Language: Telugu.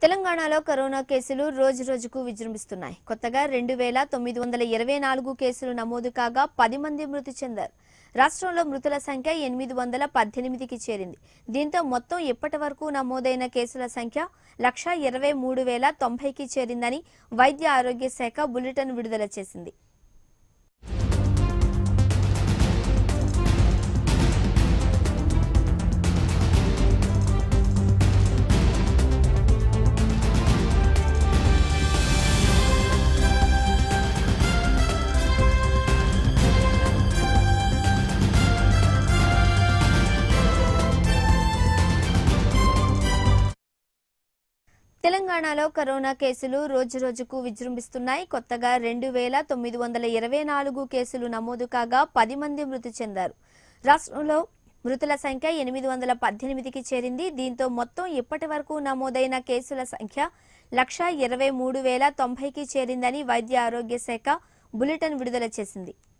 తెలంగాణలో కరోనా కేసులు రోజు రోజుకు విజృంభిస్తున్నాయి కొత్తగా రెండు వేల తొమ్మిది వందల ఇరవై నాలుగు కేసులు నమోదు కాగా పది మంది మృతి చెందారు రాష్ట్రంలో మృతుల సంఖ్య ఎనిమిది వందల పద్దెనిమిదికి చేరింది దీంతో మొత్తం ఇప్పటి వరకు నమోదైన కేసుల సంఖ్య లక్ష ఇరవై మూడు వేల తొంభైకి చేరిందని వైద్య ఆరోగ్య శాఖ బులెటిన్ విడుదల చేసింది తెలంగాణలో కరోనా కేసులు రోజు రోజుకు విజృంభిస్తున్నాయి కొత్తగా రెండు వేల తొమ్మిది వందల ఇరవై నాలుగు కేసులు నమోదు కాగా పది మంది మృతి చెందారు రాష్ట్రంలో మృతుల సంఖ్య ఎనిమిది వందల పద్దెనిమిదికి చేరింది దీంతో మొత్తం ఇప్పటి వరకు నమోదైన కేసుల సంఖ్య లక్ష ఇరవై మూడు వేల తొంభైకి చేరిందని వైద్య ఆరోగ్య శాఖ బులెటిన్ విడుదల చేసింది